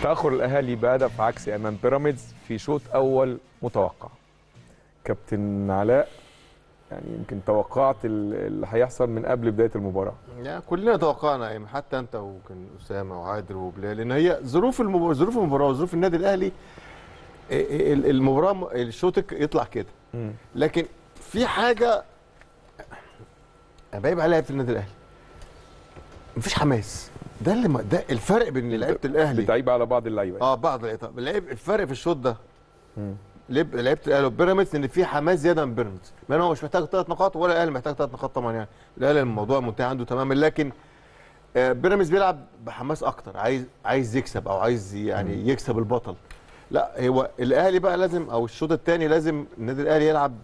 تاخر الاهلي بهدف عكسي امام بيراميدز في شوط اول متوقع كابتن علاء يعني يمكن توقعت ال- اللي هيحصل من قبل بدايه المباراه يعني كلنا توقعنا ايمن حتى انت وكان اسامه وعادل وبلال ان هي ظروف المباراه ظروف المباراه وظروف النادي الاهلي ال- ال- المباراه م- الشوط يطلع كده لكن في حاجه انا بايب عليها في النادي الاهلي مفيش حماس ده اللي ما ده الفرق بين لعيبه الاهلي بتعيب على بعض اللعيبه اه بعض اللعيبه طب اللعيب الفرق في الشوط ده لعب- لعيبه الاهلي وبيراميدز ان في حماس زياده من بيراميدز ما هو مش محتاج ثلاث نقاط ولا الاهلي محتاج ثلاث نقاط طبعا يعني الاهلي الموضوع منتهي عنده تماما لكن آه، بيراميدز بيلعب بحماس اكتر عايز عايز يكسب او عايز يعني يكسب البطل لا هو الاهلي بقى لازم او الشوط الثاني لازم النادي الاهلي يلعب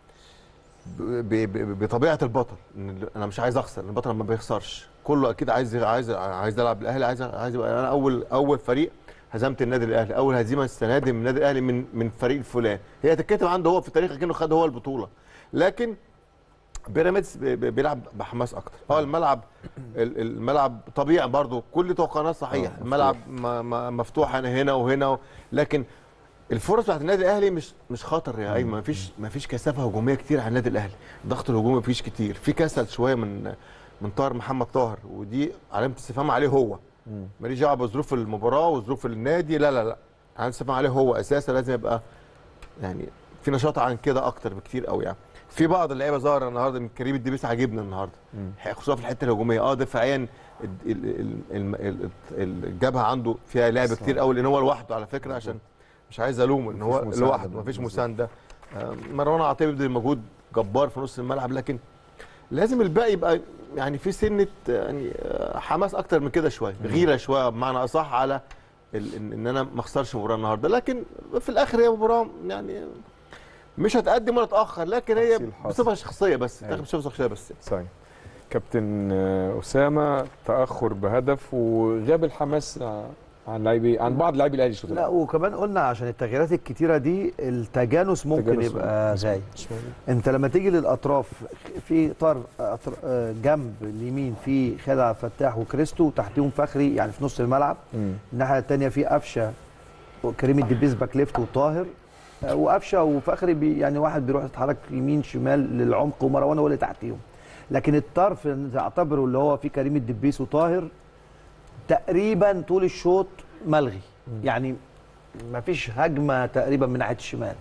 ب- ب- ب- بطبيعه البطل إن انا مش عايز اخسر البطل ما بيخسرش كله اكيد عايز عايز عايز العب الاهلي عايز عايز يبقى انا اول اول فريق هزمت النادي الاهلي اول هزيمه السنه دي من النادي الاهلي من من فريق الفلان هي تتكتب عنده هو في التاريخ كانه خد هو البطوله لكن بيراميدز ب- ب- بيلعب بحماس اكتر اه الملعب ال- الملعب طبيعي برضو كل توقعات صحيح آه، الملعب م- م- مفتوح هنا هنا وهنا لكن الفرص بتاعت النادي الاهلي مش مش خطر يا ايمن مفيش مفيش كثافه هجوميه كتير على النادي الاهلي الضغط الهجومي مفيش كتير في كسل شويه من من طاهر محمد طاهر ودي علامه استفهام عليه هو ماليش دعوه بظروف المباراه وظروف النادي لا لا لا علامه استفهام عليه هو اساسا لازم يبقى يعني في نشاط عن كده اكتر بكتير قوي يعني في بعض اللعيبه ظاهره النهارده من كريم الدبيس عاجبنا النهارده خصوصا في الحته الهجوميه اه دفاعيا ال- ال- ال- ال- ال- الجبهه عنده فيها لعب كتير قوي لان هو لوحده على فكره عشان مش عايز الومه ان هو مفيش مساعدة لوحده مفيش مسانده آه، مروان عطيه بيبذل مجهود جبار في نص الملعب لكن لازم الباقي يبقى يعني في سنه يعني آه، حماس اكتر من كده شويه غيره شويه بمعنى اصح على ال- ان إن انا ما اخسرش مباراه النهارده لكن في الاخر هي مباراه يعني مش هتقدم ولا تاخر لكن هي تحصيل حاصل. بصفه شخصيه بس أيوة. تاخد بصفه شخصيه بس صحيح كابتن آه، اسامه تاخر بهدف وغاب الحماس ع- عن لاعبي عن بعض لاعبي الاهلي الشوط لا الأول. وكمان قلنا عشان التغييرات الكتيره دي التجانس ممكن تجانس يبقى ممكن. غايب مش موجود. انت لما تيجي للاطراف في طرف أطر- آه، جنب اليمين في خالد عبد الفتاح وكريستو وتحتيهم فخري يعني في نص الملعب مم. الناحيه الثانيه في قفشه وكريم الدبيس باك ليفت وطاهر آه، وقفشه وفخري بي يعني واحد بيروح يتحرك يمين شمال للعمق ومروان هو اللي تحتيهم لكن الطرف اللي تعتبره اللي هو فيه كريم الدبيس وطاهر تقريبا طول الشوط ملغي يعني ما فيش هجمه تقريبا من ناحيه الشمال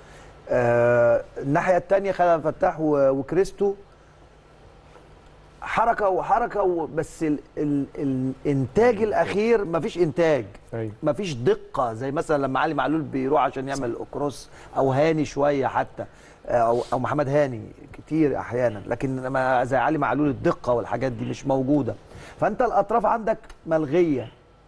آه الناحيه الثانيه خالد عبد الفتاح و- وكريستو حركه وحركه و- بس ال ال الانتاج الاخير ما فيش انتاج ايوه ما فيش دقه زي مثلا لما علي معلول بيروح عشان يعمل كروس او هاني شويه حتى او او محمد هاني كتير احيانا لكن لما زي علي معلول الدقه والحاجات دي مش موجوده فانت الاطراف عندك ملغيه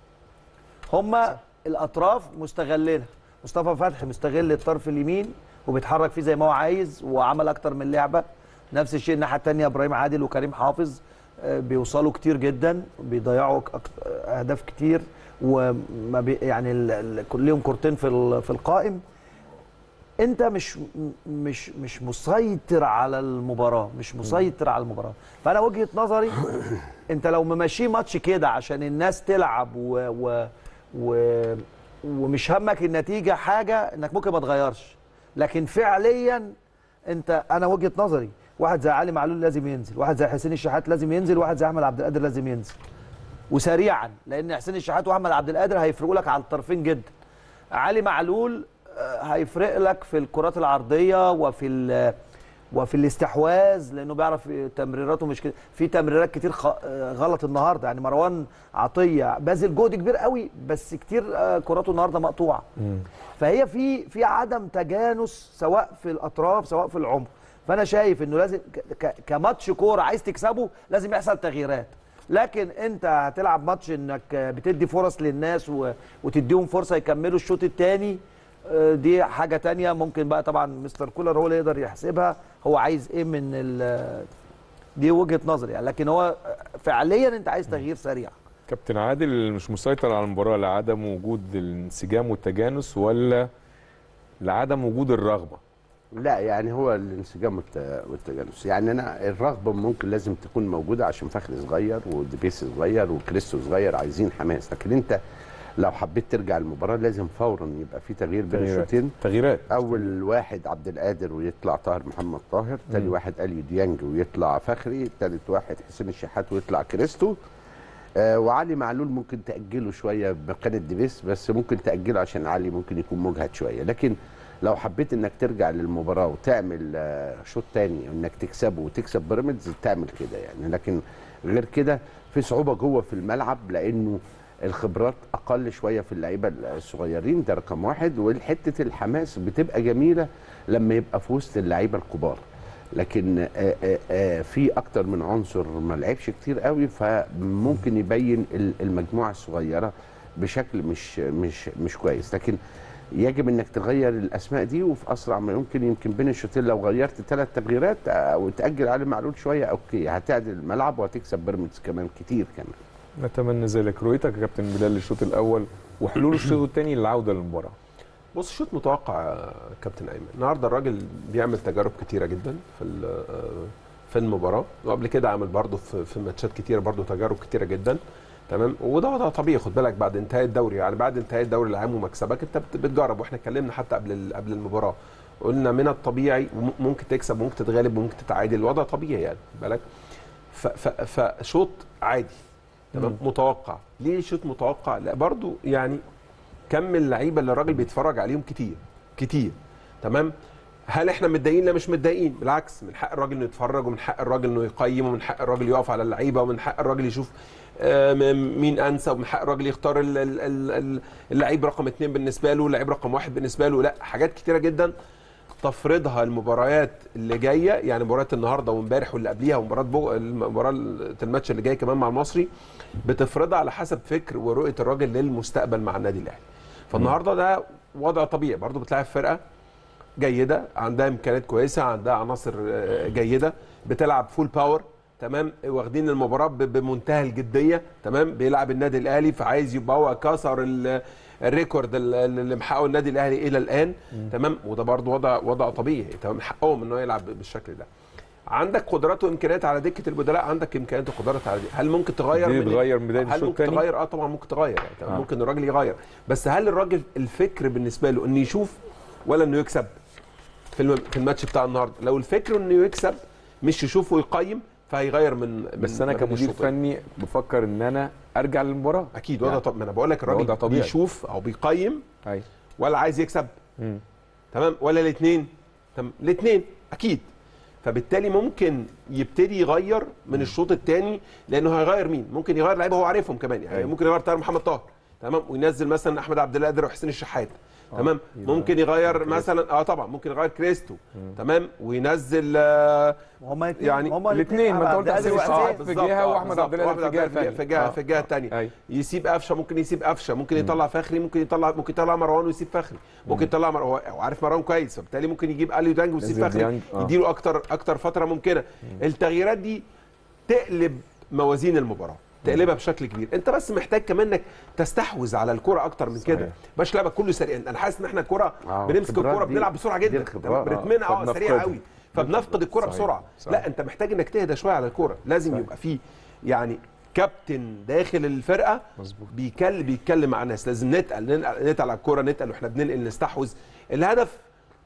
هما الاطراف مستغلينها مصطفى فتحي مستغل الطرف اليمين وبيتحرك فيه زي ما هو عايز وعمل اكتر من لعبه نفس الشيء الناحيه الثانيه ابراهيم عادل وكريم حافظ آه، بيوصلوا كتير جدا بيضيعوا أك- أك- اهداف كتير وما بي يعني ال- ال- كلهم كورتين في ال- في القائم انت مش مش مش مسيطر على المباراه مش مسيطر على المباراه فانا وجهه نظري انت لو ممشي ماتش كده عشان الناس تلعب و, و, و ومش همك النتيجه حاجه انك ممكن ما تغيرش لكن فعليا انت انا وجهه نظري واحد زي علي معلول لازم ينزل واحد زي حسين الشحات لازم ينزل واحد زي احمد عبد القادر لازم ينزل وسريعا لان حسين الشحات واحمد عبد القادر هيفرقوا لك على الطرفين جدا علي معلول آه، هيفرق لك في الكرات العرضيه وفي ال- وفي الاستحواذ لانه بيعرف تمريراته مش كده في تمريرات كتير خ- آه، غلط النهارده يعني مروان عطيه باذل جهد كبير قوي بس كتير آه، كراته النهارده مقطوعه فهي في في عدم تجانس سواء في الاطراف سواء في العمق فانا شايف انه لازم ك- ك- كماتش كوره عايز تكسبه لازم يحصل تغييرات لكن انت هتلعب ماتش انك بتدي فرص للناس و- وتديهم فرصه يكملوا الشوط الثاني دي حاجه تانية ممكن بقى طبعا مستر كولر هو اللي يقدر يحسبها هو عايز ايه من ال- دي وجهه نظري يعني لكن هو فعليا انت عايز تغيير سريع كابتن عادل مش مسيطر على المباراه لعدم وجود الانسجام والتجانس ولا لعدم وجود الرغبه لا يعني هو الانسجام والت- والتجانس يعني انا الرغبه ممكن لازم تكون موجوده عشان فخري صغير ودبيس صغير وكريستو صغير عايزين حماس لكن انت لو حبيت ترجع المباراه لازم فورا يبقى في تغيير بين تغييرات. الشوطين تغييرات اول واحد عبد القادر ويطلع طاهر محمد طاهر تاني واحد اليو ديانج ويطلع فخري تالت واحد حسين الشحات ويطلع كريستو آه وعلي معلول ممكن تاجله شويه مكان الدبيس بس ممكن تاجله عشان علي ممكن يكون مجهد شويه لكن لو حبيت انك ترجع للمباراه وتعمل آه، شوط تاني انك تكسبه وتكسب بيراميدز تعمل كده يعني لكن غير كده في صعوبه جوه في الملعب لانه الخبرات اقل شويه في اللعيبه الصغيرين ده رقم واحد وحته الحماس بتبقى جميله لما يبقى في وسط اللعيبه الكبار لكن آه، آه، آه، في اكتر من عنصر ما لعبش كتير قوي فممكن يبين ال- المجموعه الصغيره بشكل مش مش مش كويس لكن يجب انك تغير الاسماء دي وفي اسرع ما يمكن يمكن بين الشوطين لو غيرت ثلاث تغييرات آه، وتاجل علي معلول شويه اوكي هتعدل الملعب وهتكسب بيراميدز كمان كتير كمان نتمنى ذلك رؤيتك يا كابتن بلال للشوط الاول وحلول الشوط الثاني للعوده للمباراه بص شوط متوقع يا كابتن ايمن النهارده الراجل بيعمل تجارب كتيره جدا في ال- في المباراه وقبل كده عمل برضه في في ماتشات كتيره برضه تجارب كتيره جدا تمام وده وضع طبيعي خد بالك بعد انتهاء الدوري يعني بعد انتهاء الدوري العام ومكسبك انت بت- بتجرب واحنا اتكلمنا حتى قبل ال- قبل المباراه قلنا من الطبيعي وم- ممكن تكسب ممكن تتغلب ممكن تتعادل الوضع طبيعي يعني خد بالك ف- ف- فشوط عادي تمام متوقع ليه شوط متوقع لا برضو يعني كم اللعيبه اللي الراجل بيتفرج عليهم كتير كتير تمام هل احنا متضايقين لا مش متضايقين بالعكس من حق الراجل انه يتفرج ومن حق الراجل انه يقيم ومن حق الراجل يقف على اللعيبه ومن حق الراجل يشوف آه، م- مين انسى ومن حق الراجل يختار ال- ال- ال- ال- اللعيب رقم اثنين بالنسبه له اللعيب رقم واحد بالنسبه له لا حاجات كتيره جدا تفرضها المباريات اللي جايه يعني مباراه النهارده وامبارح واللي قبليها ومباراه بو... المباراه الماتش اللي جاي كمان مع المصري بتفرضها على حسب فكر ورؤيه الراجل للمستقبل مع النادي الاهلي فالنهارده ده وضع طبيعي برضه بتلاعب فرقه جيده عندها امكانيات كويسه عندها عناصر آه، جيده بتلعب فول باور تمام واخدين المباراه ب- بمنتهى الجديه تمام بيلعب النادي الاهلي فعايز يبقى هو كسر ال- الريكورد ال- اللي محققه النادي الاهلي الى الان تمام وده برضه وضع وضع طبيعي تمام حقهم ان هو يلعب بالشكل ده عندك قدرات وامكانيات على دكه البدلاء عندك امكانيات وقدرات على دي هل ممكن تغير دي من تغير من بداية هل الشوط ممكن التاني؟ تغير اه طبعا ممكن تغير يعني تمام آه. ممكن الراجل يغير بس هل الراجل الفكر بالنسبه له انه يشوف ولا انه يكسب في الم- في الماتش بتاع النهارده لو الفكر انه يكسب مش يشوف ويقيم فهيغير من بس من- انا من كمدير الشوطين. فني بفكر ان انا ارجع للمباراه اكيد وضع يعني طب ما انا بقول لك ده وضع الراجل طبيعي. بيشوف او بيقيم ايوه ولا عايز يكسب مم. تمام ولا الاثنين تمام الاثنين اكيد فبالتالي ممكن يبتدي يغير من الشوط الثاني لانه هيغير مين ممكن يغير لعيبه هو عارفهم كمان يعني أيوة. ممكن يغير طاهر محمد طاهر تمام وينزل مثلا احمد عبد القادر وحسين الشحات تمام ممكن يغير مثلا اه طبعا ممكن يغير كريستو تمام وينزل آه هما الاثنين يعني هما الاثنين ما انت قلت عبد حسين القادر الشحات وحسين. في جهه آه، واحمد عبد بالظبط. القادر في الجهه في الجهه الثانيه في الجهه في الجهه الثانيه ايوه يسيب قفشه ممكن يسيب قفشه ممكن يطلع فخري ممكن يطلع ممكن يطلع مروان ويسيب فخري ممكن يطلع مر... هو هو عارف مروان كويس فبالتالي ممكن يجيب اليو دانج ويسيب ينزل فخري ديانج، آه. يديله اكتر اكتر فتره ممكنه التغييرات دي تقلب موازين المباراه تقلبها بشكل كبير انت بس محتاج كمان انك تستحوذ على الكره اكتر من كده باش لعبك كله سريع انا حاسس ان احنا الكره آه، بنمسك الخبرات الكره دي- بنلعب بسرعه دي جدا الخبرات، تمام؟ آه، رتمنا اه سريع فبنفقدها. قوي فبنفقد الكره صحيح، بسرعه صحيح. لا انت محتاج انك تهدى شويه على الكوره لازم صحيح. يبقى في يعني كابتن داخل الفرقه مظبوط بيكلم بيتكلم مع الناس لازم نتقل ننقل- نتقل على الكوره نتقل واحنا بننقل نستحوذ الهدف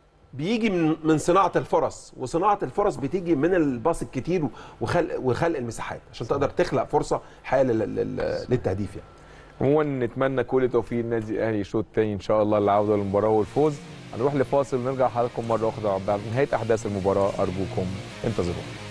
بيجي من من صناعه الفرص وصناعه الفرص بتيجي من الباص الكتير وخلق وخلق المساحات عشان تقدر تخلق فرصه حقيقيه لل- لل- للتهديف يعني عموما نتمنى كل توفيق النادي الاهلي الشوط الثاني ان شاء الله العوده للمباراه والفوز هنروح لفاصل ونرجع لحضراتكم مره اخرى بعد نهايه احداث المباراه ارجوكم انتظرونا